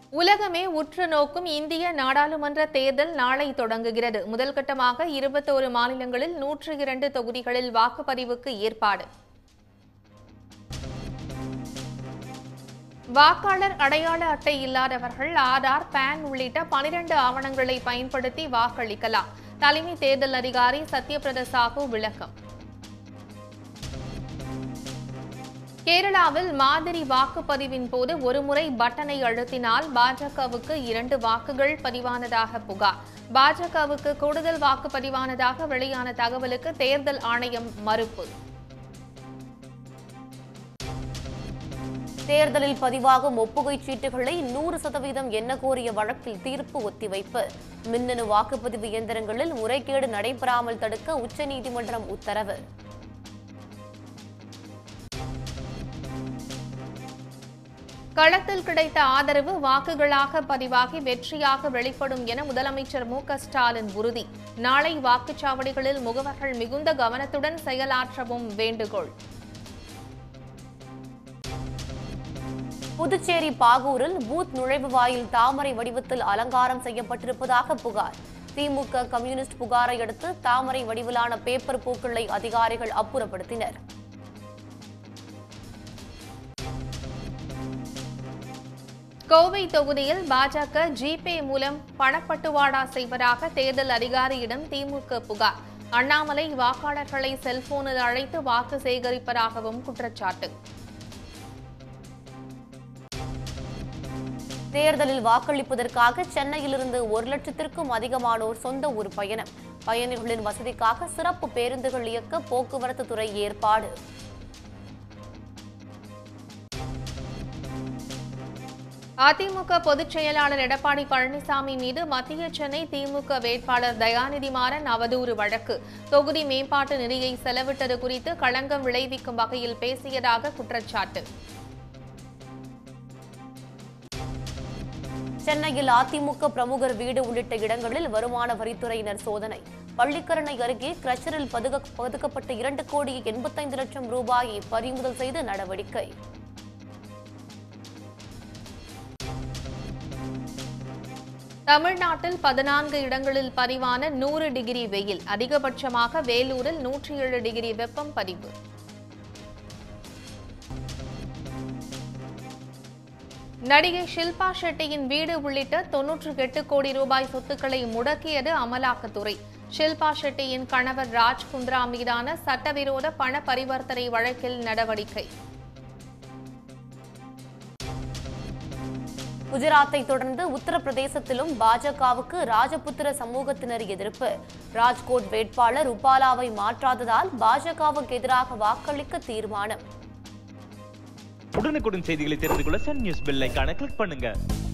உலகமே உற்று நோக்கும் இந்திய நாடாளுமன்ற தேர்தல் நாளை தொடங்குகிறது முதல் கட்டமாக இருபத்தோரு மாநிலங்களில் நூற்று இரண்டு தொகுதிகளில் வாக்குப்பதிவுக்கு ஏற்பாடு வாக்காளர் அடையாள அட்டை இல்லாதவர்கள் ஆதார் பான் உள்ளிட்ட பனிரெண்டு ஆவணங்களை பயன்படுத்தி வாக்களிக்கலாம் தலைமை தேர்தல் அதிகாரி சத்யபிரத சாஹூ விளக்கம் கேரளாவில் மாதிரி வாக்குப்பதிவின் போது ஒருமுறை பட்டனை அழுத்தினால் பாஜகவுக்கு இரண்டு வாக்குகள் பதிவானதாக புகார் பாஜகவுக்கு கூடுதல் வாக்கு பதிவானதாக வெளியான தகவலுக்கு தேர்தல் ஆணையம் மறுப்பு தேர்தலில் பதிவாகும் ஒப்புகைச் சீட்டுகளை நூறு சதவீதம் எண்ண கோரிய வழக்கில் தீர்ப்பு ஒத்திவைப்பு மின்னணு வாக்குப்பதிவு இயந்திரங்களில் முறைகேடு நடைபெறாமல் தடுக்க உச்சநீதிமன்றம் உத்தரவு களத்தில் கிடைத்த ஆதரவு வாக்குகளாக பதிவாகி வெற்றியாக வெளிப்படும் என முதலமைச்சர் மு க ஸ்டாலின் உறுதி நாளை வாக்குச்சாவடிகளில் முகவர்கள் மிகுந்த கவனத்துடன் செயலாற்றவும் வேண்டுகோள் புதுச்சேரி பாகூரில் பூத் நுழைவு வாயில் தாமரை வடிவத்தில் அலங்காரம் செய்யப்பட்டிருப்பதாக புகார் திமுக கம்யூனிஸ்ட் புகாரை அடுத்து தாமரை வடிவிலான பேப்பர் பூக்களை அதிகாரிகள் அப்புறப்படுத்தினர் கோவை தொகுதியில் பாஜக ஜிபே மூலம் பணப்பட்டுவாடா செய்வதாக தேர்தல் அதிகாரியிடம் திமுக புகார் அண்ணாமலை வாக்காளர்களை செல்போனில் அழைத்து வாக்கு சேகரிப்பதாகவும் குற்றச்சாட்டு தேர்தலில் வாக்களிப்பதற்காக சென்னையிலிருந்து ஒரு லட்சத்திற்கும் அதிகமானோர் சொந்த ஊர் பயணம் பயணிகளின் வசதிக்காக சிறப்பு பேருந்துகள் இயக்க போக்குவரத்து துறை ஏற்பாடு அதிமுக பொதுச் செயலாளர் எடப்பாடி பழனிசாமி மீது மத்திய சென்னை திமுக வேட்பாளர் தயாநிதி மாறன் அவதூறு வழக்கு தொகுதி மேம்பாட்டு நிதியை செலவிட்டது குறித்து களங்கம் விளைவிக்கும் வகையில் பேசியதாக குற்றச்சாட்டு சென்னையில் அதிமுக பிரமுகர் வீடு உள்ளிட்ட இடங்களில் வருமான வரித்துறையினர் சோதனை பள்ளிக்கரணை அருகே கிரஷரில் பதுக பதுக்கப்பட்ட இரண்டு கோடி எண்பத்தைந்து லட்சம் ரூபாயை பறிமுதல் செய்து நடவடிக்கை தமிழ்நாட்டில் பதினான்கு இடங்களில் பதிவான நூறு டிகிரி வெயில் அதிகபட்சமாக வேலூரில் நூற்றி ஏழு டிகிரி வெப்பம் பதிவு நடிகை ஷில்பா ஷெட்டியின் வீடு உள்ளிட்ட தொன்னூற்று எட்டு கோடி ரூபாய் சொத்துக்களை முடக்கியது அமலாக்கத்துறை ஷில்பா ஷெட்டியின் கணவர் ராஜ் குந்த்ரா மீதான சட்டவிரோத பண பரிவர்த்தனை வழக்கில் நடவடிக்கை குஜராத்தை தொடர்ந்து உத்தரப்பிரதேசத்திலும் பாஜகவுக்கு ராஜபுத்திர சமூகத்தினர் எதிர்ப்பு ராஜ்கோட் வேட்பாளர் உபாலாவை மாற்றாததால் பாஜகவுக்கு எதிராக வாக்களிக்க தீர்மானம் உடனுக்குடன் செய்திகளை தெரிந்து கொள்ள சன் நியூஸ் பெல் ஐகானை கிளிக் பண்ணுங்க